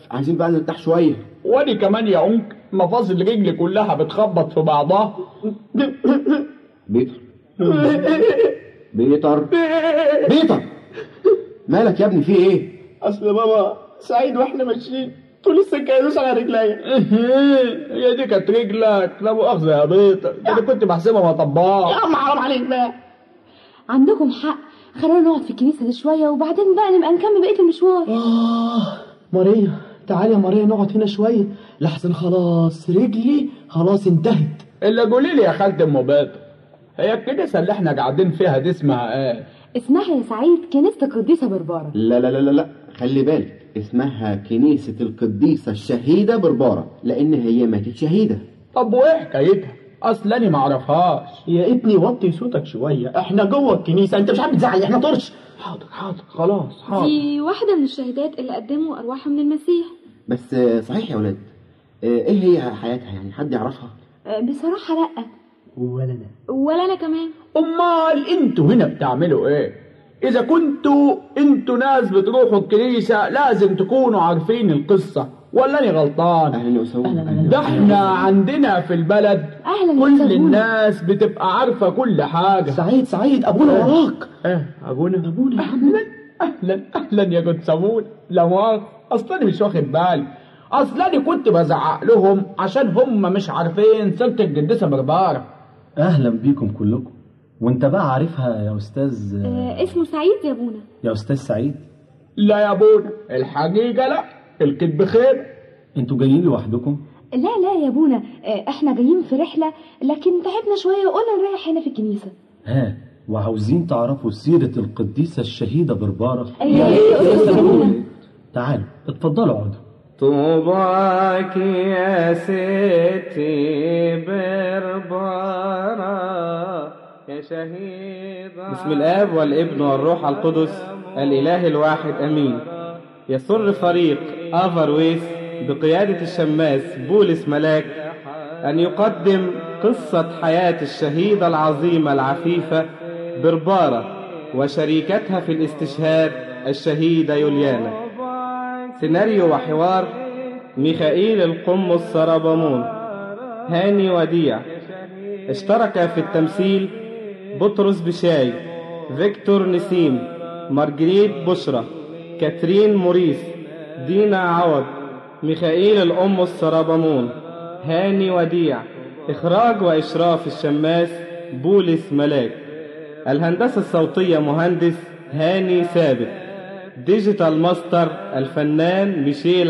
عايزين بقى نرتاح شويه وأنا كمان يا أنك مفاصل رجلي كلها بتخبط في بعضها بيتر بيتر بيتر مالك يا ابني في ايه اصل بابا سعيد واحنا ماشيين طول السكه يدوس على رجليا هي دي كانت رجلك لا مؤاخذة يا بيتر ده أنا كنت بحسبها يا مطبات عم حرام عليك بقى عندكم حق خلونا نقعد في الكنيسة دي شوية وبعدين بقى نبقى نكمل بقية المشوار آه ماريا تعالي يا ماريا نقعد هنا شوية لحسن خلاص رجلي خلاص انتهت إلا قولي لي يا خالة أم بيتر هي الكنيسة اللي احنا قاعدين فيها دي اسمها ايه؟ اسمها يا سعيد كنيسة القديسة بربارة لا لا لا لا لا خلي بالك اسمها كنيسة القديسة الشهيدة بربارة لأن هي ماتت شهيدة طب وايه حكايتها؟ اصل انا معرفهاش يا ابني وطي صوتك شوية احنا جوه الكنيسة انت مش عارف تزعل احنا طرش حاضر حاضر خلاص حاضر دي واحدة من الشهيدات اللي قدموا أرواحهم للمسيح بس آه، صحيح يا ولاد آه، ايه هي حياتها يعني حد يعرفها أه، بصراحة لأ ولا انا ولا أنا كمان امال انتوا هنا بتعملوا ايه اذا كنتوا انتوا ناس بتروحوا الكنيسة لازم تكونوا عارفين القصة ولا انا غلطان اهلا وسهلا ده احنا عندنا في البلد أهلا يا كل أستاذ منى. الناس بتبقى عارفة كل حاجة سعيد سعيد ابونا وراك ايه ابونا ابونا اهلا اهلا اهلا يا جود سمون لا مؤاخذة اصل انا مش واخد بالي اصل انا كنت بزعق لهم عشان هم مش عارفين سيرة القديسة بربارة اهلا بيكم كلكم وانت بقى عارفها يا استاذ آه اسمه سعيد يا بونا يا استاذ سعيد لا يا ابونا الحقيقة لا الكذب خير انتوا جايين لوحدكم لا لا يا بونا أه، احنا جايين في رحلة لكن تعبنا شوية وقلنا نريح هنا في الكنيسة ها وعاوزين تعرفوا سيرة القديسة الشهيدة بربارة يا ريت يا أستاذ منى. تعالوا اتفضلوا اقعدوا طوباك يا ستي بربارة يا شهيدة بسم الآب والابن والروح القدس الإله الواحد أمين يسر فريق أفرويس بقيادة الشماس بولس ملاك أن يقدم قصة حياة الشهيدة العظيمة العفيفة بربارة وشريكتها في الاستشهاد الشهيدة يوليانا سيناريو وحوار ميخائيل القمص سربمون هاني وديع اشترك في التمثيل بطرس بشاي فيكتور نسيم مارجريت بشرى كاترين موريس دينا عوض ميخائيل القمص سربمون هاني وديع إخراج وإشراف الشماس بولس ملاك الهندسة الصوتية مهندس هاني ثابت ديجيتال ماستر الفنان ميشيل